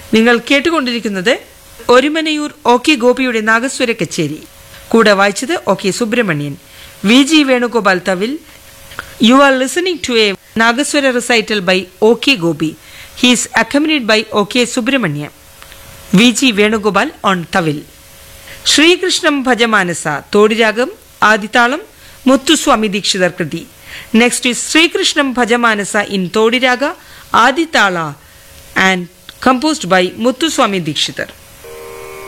നിങ്ങൾ കേട്ടുകൊണ്ടിരിക്കുന്നത് Orumanayur O K ഗോപിയുടെ നാഗസ്വര കച്ചേരി കൂടെ വായിച്ചത് O K Subramanian V G Venugopal തവിൽ you are listening to a nagaswara recital by O K Gopi he's accompanied by O K Subramaniam V G Venugopal on thavil Sreekrishnam Bhajamanasa Todiragam Adithalam Muthuswami Dikshitar kriti next is Sreekrishnam Bhajamanasa in Todiraga Adithala and composed by Muthuswami Dikshitar.